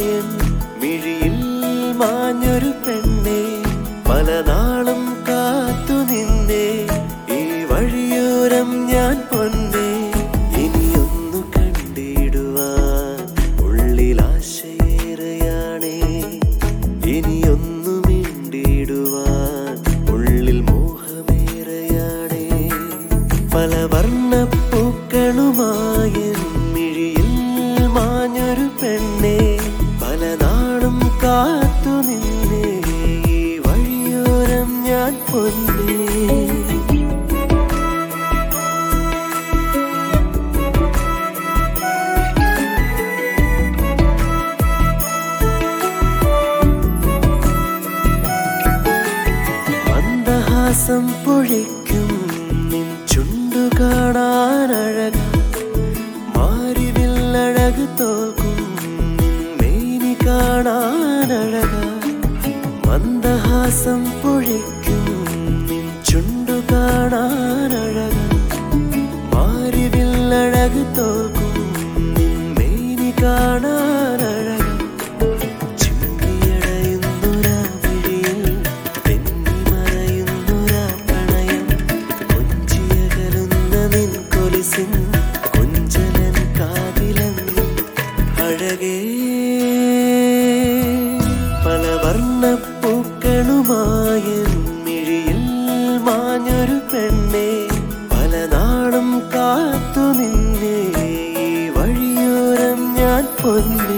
വർണ്ണപ്പൂക്കളുമായൻ മിഴിയിൽ മാഞ്ഞൊരു പെണ്ണെ പല നാളും കാത്തു നിന്നെ ഈ വഴിയോരം ഞാൻ പൊന്നെ ഇനിയൊന്നു കണ്ടിടുവാൻ ഉള്ളിൽ ആശയേറെയാണേ ഇനിയൊന്നു മിണ്ടിടുവാൻ ഉള്ളിൽ മോഹമേറെയാണേ പല വർണ്ണപ്പൂക്കളുമായ മിഴിയിൽ മാഞ്ഞൊരു പെണ്ണെ പല നാളും കാത്തു നിന്നെ ഈ വഴിയോരം ഞാൻ പൊന്നേ മന്ദഹാസം പൊഴിക്കും നിൻ ചുണ്ടു കാണാനഴക മാരിവില്ലഴക് തോൽക്കും നിൻ മേനി കാണാനഴക മന്ദഹാസം പൊഴിക്കും നിൻ ചുണ്ടു കാണാനഴക മാരിവില്ലഴക് തോൽക്കും നിൻ മേനി കാണാനഴക ചിമ്മിയടയുന്നൊരാ വിഴിയിൽ തെന്നിമറയുന്നൊരാ പ്രണയം കൊഞ്ചിയകലുന്ന നിൻ കൊലുസിൻ കൊഞ്ചലൻ കാതിലെന്നും അഴകേ പല വർണ്ണപ്പൂക്കളുമായ മിഴിയിൽ മാഞ്ഞൊരു പെണ്ണെ പല നാളും കാത്തു നിന്നെ ഈ വഴിയോരം ഞാൻ പൊന്നേ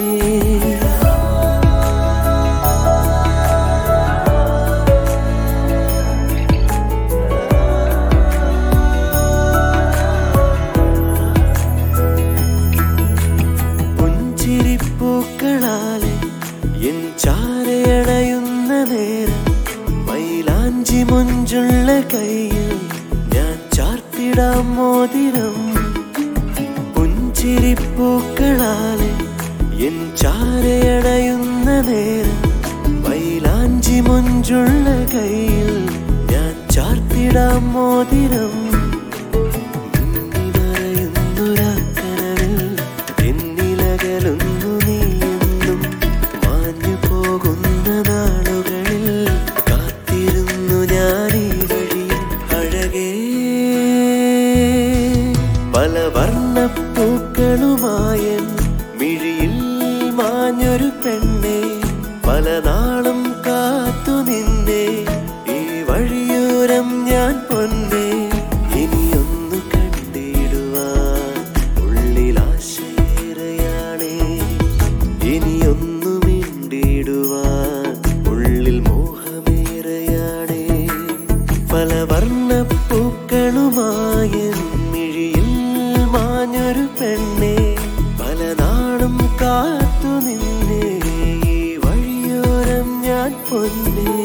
പുഞ്ചിരിപ്പൂക്കളാലെ എൻ ചാരയണയുന്ന നേരം മൈലാഞ്ചി മുഞ്ചുള്ള കയ്യിൽ ഞാൻ ചാർത്തിടാം മോതിരം പുഞ്ചിരിപ്പൂക്കളാലെ എൻ ചാരയണയുന്ന നേരം മൈലാഞ്ചി മുഞ്ചുള്ള കയ്യിൽ ഞാൻ ചാർത്തിടാം മോതിരം മിന്നിമറയുന്നൊരാ കനവിൽ എന്നിലകലുന്നു നീയെന്നും മാഞ്ഞു പോകുന്ന നാളുകളിൽ കാത്തിരുന്നു ഞാൻ ഈ വഴിയിൽ അഴകേ പല വർണ്ണപ്പൂക്കളുമായ മിഴിയിൽ മാഞ്ഞൊരു പെണ്ണെ പല നാളും കാത്തു നിന്നെ ഈ വഴിയോരം ഞാൻ പൊന്നെ ഇനിയൊന്നു കണ്ടിടുവാൻ ഉള്ളിൽ ആശയേറെയാണേ ഇനിയൊന്നു മിണ്ടിടുവാൻ ഉള്ളിൽ മോഹമേറെയാണേ പല വർണ്ണപ്പൂക്കളുമായ മിഴിയിൽ മാഞ്ഞൊരു പെണ്ണെ പല നാളും കാത്തു നിന്നെ ഈ വഴിയോരം ഞാൻ പൊന്നേ